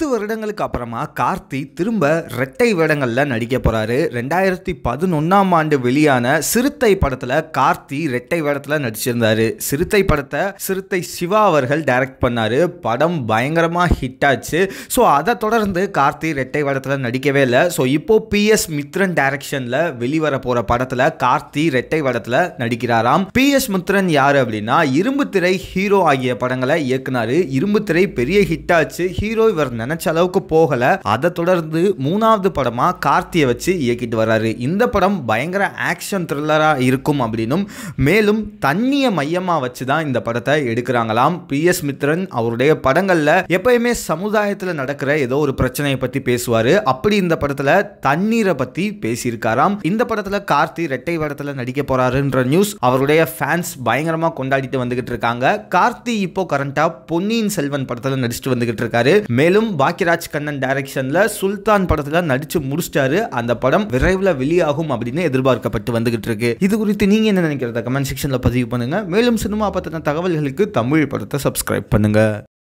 வருடங்களுக்கு அப்புறமா கார்த்தி திரும்ப ரெட்டை வேடங்கள்ல நடிக்க போறாரு ரெண்டாயிரத்தி பதினொன்னாம் ஆண்டு வெளியான சிறுத்தை படத்துல கார்த்தி ரெட்டை வேடத்துல நடிச்சிருந்தாரு சிறுத்தை படத்தை சிறுத்தை சிவா அவர்கள் டைரக்ட் பண்ணாரு படம் பயங்கரமா ஹிட் ஆச்சு ஸோ அதை தொடர்ந்து கார்த்தி ரெட்டை வேடத்துல நடிக்கவே இல்லை ஸோ இப்போ பிஎஸ் மித்ரன் டைரக்ஷன்ல வெளிவர போற படத்துல கார்த்தி ரெட்டை வேடத்துல நடிக்கிறாராம் பிஎஸ் மித்ரன் யாரு அப்படின்னா இரும்பு திரை ஹீரோ ஆகிய படங்களை இயக்குனாரு இரும்பு திரை பெரிய ஹிட் ஆச்சு ஹீரோ இவர் நினைச்ச அளவுக்கு போகல அதை தொடர்ந்து மூணாவது படமா கார்த்தியை வச்சு இயக்கிட்டு வர்றாரு இந்த படம் பயங்கர ஆக்ஷன் த்ரில்லரா இருக்கும் அப்படின்னும் மேலும் தண்ணியை மையமா வச்சு தான் இந்த படத்தை எடுக்கிறாங்களாம் பி எஸ் மித்ரன் அவருடைய படங்கள்ல எப்பயுமே சமுதாயத்துல நடக்கிற ஏதோ ஒரு பிரச்சனையை பத்தி பேசுவாரு அப்படி இந்த படத்துல தண்ணீரை பத்தி பேசியிருக்காராம் இந்த படத்துல கார்த்தி ரெட்டை வேடத்துல நடிக்க போறாருன்ற நியூஸ் அவருடைய ஃபேன்ஸ் பயங்கரமா கொண்டாடிட்டு வந்துகிட்டு இருக்காங்க கார்த்தி இப்போ கரண்டா பொன்னியின் செல்வன் படத்துல நடிச்சுட்டு வந்துகிட்டு இருக்காரு மேலும் பாக்கியராஜ் கண்ணன் டைரக்ஷன்ல சுல்தான் படத்துல நடிச்சு முடிச்சிட்டாரு அந்த படம் விரைவில் வெளியாகும் அப்படின்னு எதிர்பார்க்கப்பட்டு வந்துகிட்டு இருக்கு இது குறித்து நீங்க என்ன நினைக்கிறத கமெண்ட் செக்ஷன்ல பதிவு பண்ணுங்க மேலும் சினிமா பத்தின தகவல்களுக்கு தமிழ் படத்தை சப்ஸ்கிரைப் பண்ணுங்க